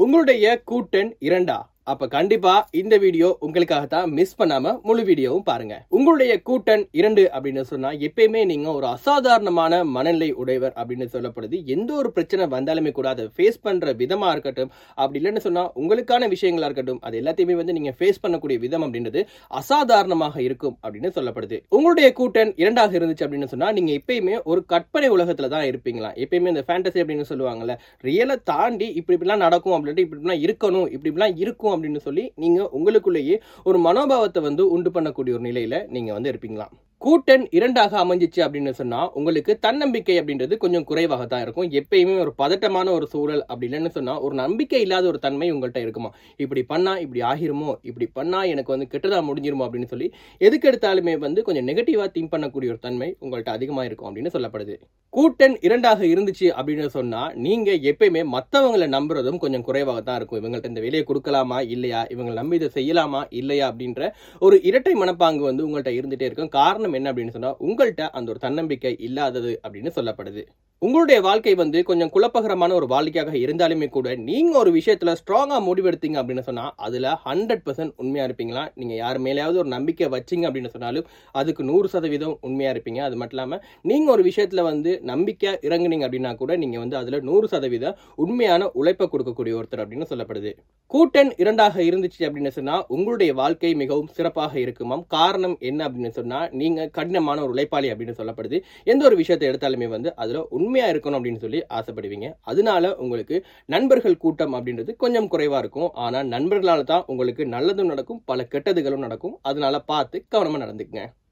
உங்களுடைய கூட்டன் இரண்டா அப்ப கண்டிப்பா இந்த வீடியோ உங்களுக்காக தான் மிஸ் பண்ணாம முழு வீடியோவும் பாருங்க உங்களுடைய கூட்டன் இரண்டு அப்படின்னு சொன்னா எப்பயுமே நீங்க ஒரு அசாதாரணமான மனநிலை உடையவர் அப்படின்னு சொல்லப்படுது எந்த ஒரு பிரச்சனை வந்தாலுமே கூட அதை ஃபேஸ் பண்ற விதமா இருக்கட்டும் அப்படி இல்லைன்னு சொன்னா உங்களுக்கான விஷயங்களா இருக்கட்டும் அது எல்லாத்தையுமே வந்து நீங்க ஃபேஸ் பண்ணக்கூடிய விதம் அப்படின்றது அசாதாரணமாக இருக்கும் அப்படின்னு சொல்லப்படுது உங்களுடைய கூட்டன் இரண்டாக இருந்துச்சு அப்படின்னு சொன்னா நீங்க எப்பயுமே ஒரு கற்பனை உலகத்துல தான் இருப்பீங்களா எப்பயுமே இந்த ஃபேண்டசி அப்படின்னு சொல்லுவாங்கல்ல ரியலை தாண்டி இப்படி இப்படிலாம் நடக்கும் அப்படின்ட்டு இப்படி இப்படிலாம் இருக்கணும் இப்படி இப்படிலாம் இருக்கும் அப்படின்னு சொல்லி நீங்க உங்களுக்குள்ளேயே ஒரு மனோபாவத்தை வந்து உண்டு பண்ணக்கூடிய ஒரு நிலையில நீங்க வந்து இருப்பீங்களாம் கூட்டன் இரண்டாக அமைஞ்சிச்சு அப்படின்னு சொன்னா உங்களுக்கு தன்னம்பிக்கை அப்படின்றது கொஞ்சம் குறைவாக தான் இருக்கும் எப்பயுமே ஒரு பதட்டமான ஒரு சூழல் அப்படி இல்லைன்னு சொன்னா ஒரு நம்பிக்கை இல்லாத ஒரு தன்மை உங்கள்கிட்ட இருக்குமா இப்படி பண்ணா இப்படி ஆகிருமோ இப்படி பண்ணா எனக்கு வந்து கெட்டதா முடிஞ்சிருமோ அப்படின்னு சொல்லி எதுக்கு எடுத்தாலுமே வந்து கொஞ்சம் நெகட்டிவா திங்க் பண்ணக்கூடிய ஒரு தன்மை உங்கள்கிட்ட அதிகமா இருக்கும் அப்படின்னு சொல்லப்படுது கூட்டன் இரண்டாக இருந்துச்சு அப்படின்னு சொன்னா நீங்க எப்பயுமே மத்தவங்களை நம்புறதும் கொஞ்சம் குறைவாக தான் இருக்கும் இவங்கள்ட்ட இந்த வேலையை கொடுக்கலாமா இல்லையா இவங்க நம்பி இதை செய்யலாமா இல்லையா அப்படின்ற ஒரு இரட்டை மனப்பாங்கு வந்து உங்கள்கிட்ட இருந்துட்டே இருக்கும் காரணம் என்ன அப்படின்னு சொன்னா உங்கள்கிட்ட அந்த ஒரு தன்னம்பிக்கை இல்லாதது அப்படின்னு சொல்லப்படுது உங்களுடைய வாழ்க்கை வந்து கொஞ்சம் குழப்பகரமான ஒரு வாழ்க்கையாக இருந்தாலுமே கூட நீங்க ஒரு விஷயத்துல ஸ்ட்ராங்கா முடிவெடுத்தீங்க அப்படின்னு சொன்னா அதுல ஹண்ட்ரட் பர்சன்ட் உண்மையா இருப்பீங்களா நீங்க யார் மேலேயாவது ஒரு நம்பிக்கை வச்சீங்க அப்படின்னு சொன்னாலும் அதுக்கு நூறு சதவீதம் உண்மையா இருப்பீங்க அது மட்டும் இல்லாம நீங்க ஒரு விஷயத்துல வந்து நம்பிக்கை இறங்குனீங்க அப்படின்னா கூட நீங்க வந்து அதுல நூறு சதவீதம் உண்மையான உழைப்பை கொடுக்கக்கூடிய ஒருத்தர் அப்படின்னு சொல்லப்படுது கூட்டன் இரண்டாக இருந்துச்சு அப்படின்னு சொன்னா உங்களுடைய வாழ்க்கை மிகவும் சிறப்பாக இருக்குமாம் காரணம் என்ன அப்படின்னு சொன்னா நீங்க கடினமான ஒரு உழைப்பாளி அப்படின்னு சொல்லப்படுது எந்த ஒரு விஷயத்தை எடுத்தாலுமே வந்து அதுல உண்மையா இருக்கணும் அப்படின்னு சொல்லி ஆசைப்படுவீங்க அதனால உங்களுக்கு நண்பர்கள் கூட்டம் அப்படின்றது கொஞ்சம் குறைவா இருக்கும் ஆனா நண்பர்களால தான் உங்களுக்கு நல்லதும் நடக்கும் பல கெட்டதுகளும் நடக்கும் அதனால பார்த்து கவனமா நடந்துக்குங்க